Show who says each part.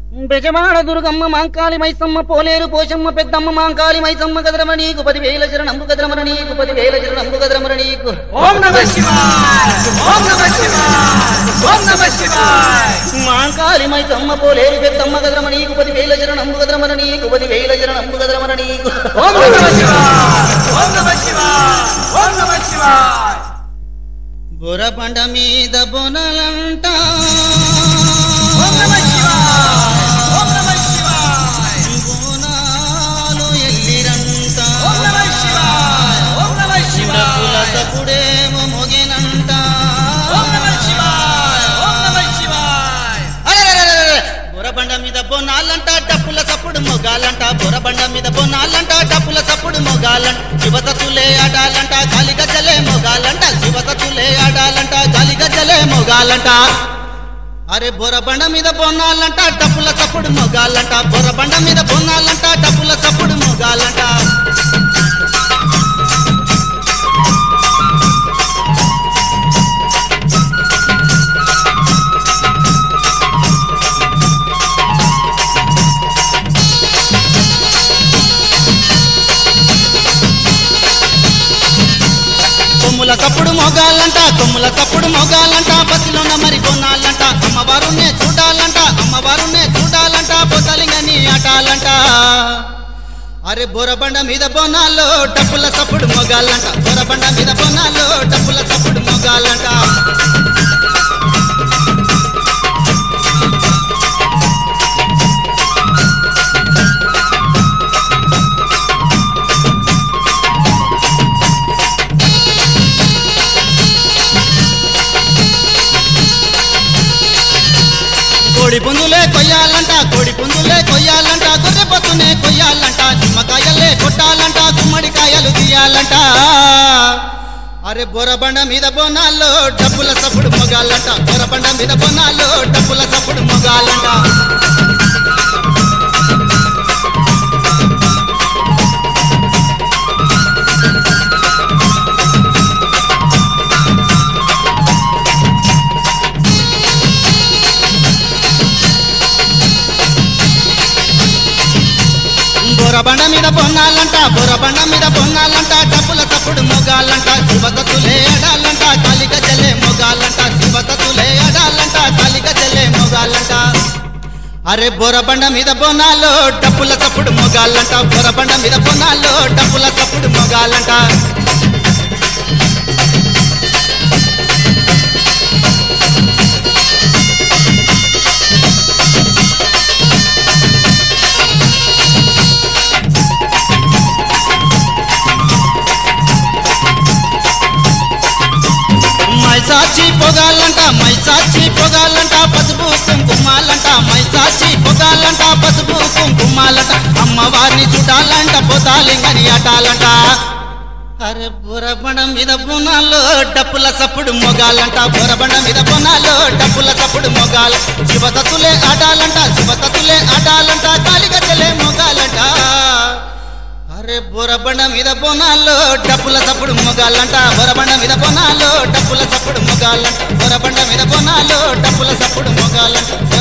Speaker 1: బెజవాడ దుర్గమ్మ మాంకాళి మైసమ్మ పోలేరు పోషమ్మ పెద్దమ్మ మాంకాళి మైసమ్మ గదరమ నీకు పదివేల శరణంబు గదరమర నీకు పదివేల శరణంబు గదరమర నీకు
Speaker 2: ఓం నమ శివాయ ఓం నమ శివాయ ఓం నమ శివాయ
Speaker 1: మాంకాళి మైసమ్మ పోలేరు పెద్దమ్మ గదరమ నీకు పదివేల శరణంబు గదరమర నీకు పదివేల శరణంబు గదరమర నీకు
Speaker 2: ఓం నమ శివాయ ఓం నమ శివాయ ఓం నమ శివాయ
Speaker 1: బురబండ మీద బొనలంట
Speaker 2: ఓం నమ శివాయ ఓం నమ శివాయ
Speaker 1: బోనాలు ఎల్లిరంట
Speaker 2: ఓం నమ శివాయ ఓం నమ
Speaker 1: డప్పుల
Speaker 2: శివాయ
Speaker 1: సప్పుడేమో మొగినంట
Speaker 2: ఓం నమ శివాయ ఓం నమ శివాయ
Speaker 1: అరెరెరెరెరె! బురబండ మీద బొనాలంట డప్పుల సప్పుడు మొగాలంట బురబండ మీద బొనాలంట డప్పుల సప్పుడు మొగాలంట శివసతులే ఆడాలంట గాలి గజ్జలే మొగాలంట శివసతులే ఆడాలంట గాలి గజ్జలే మొగాలంట అరే బొరబండ మీద బొన్నాలంట డప్పుల సప్పుడు మొగాలంట బొరబండ మీద బొన్నాలంట డప్పుల సప్పుడు మొగాలంట కొమ్ముల సప్పుడు మొగాలంట కొమ్ముల సప్పుడు మొగాలంట బస్సులోన మరి కొనాలంట అమ్మవారునే చూడాలంట అమ్మవారునే చూడాలంట బొసలింగని ఆటాలంట అరే బొరబండ మీద బొనాల్లో డప్పుల సప్పుడు మొగాలంట బొరబండ మీద బొనాల్లో డప్పుల సప్పుడు మొగాలంట కోడి పుందులే కొయ్యాలంట కోడి పుందులే కొయ్యాలంట గొర్రె పొత్తునే కొయ్యాలంట నిమ్మకాయలే కొట్టాలంట గుమ్మడికాయలు తీయాలంట అరే బొరబండ మీద బొనాల్లో డబ్బుల సప్పుడు మొగాలంట బొరబండ మీద బొనాల్లో డబ్బుల సప్పుడు మొగాలంట బొరబండ మీద బొన్నాలంట బొరబండ మీద బొన్నాలంట డబ్బుల తప్పుడు మొగాలంట శివతతులే అడాలంట కాలిక జల్లే మొగాలంట శివతతులే అడాలంట కాలిక జల్లే మొగాలంట అరే బొరబండ మీద బొనాలో డబ్బుల తప్పుడు మొగాలంట బొరబండ మీద బొనాలో డబ్బుల తప్పుడు మొగాలంట మైసాచి పొగాలంట మైసాచి పొగాలంట పసుపు కుంకుమాలంట మైసాచి పొగాలంట పసుపు కుంకుమాలంట అమ్మవారిని చూడాలంట పోతాలింగని ఆటాలంట అరే బురబండ మీద బునాలో డప్పుల సప్పుడు మొగాలంట బురబండ మీద బునాలో డప్పుల సప్పుడు మొగాల శివసతులే ఆడాలంట శివసతులే ఆడాలంట కాలిగజ్జలే మొగాలంట అరే బొరబండ మీద బొనాల్లో డప్పుల సప్పుడు మొగాలంట బొరబండ మీద బొనాల్లో డప్పుల సప్పుడు మొగాలంట బొరబండ మీద బొనాల్లో డప్పుల సప్పుడు మొగాలంట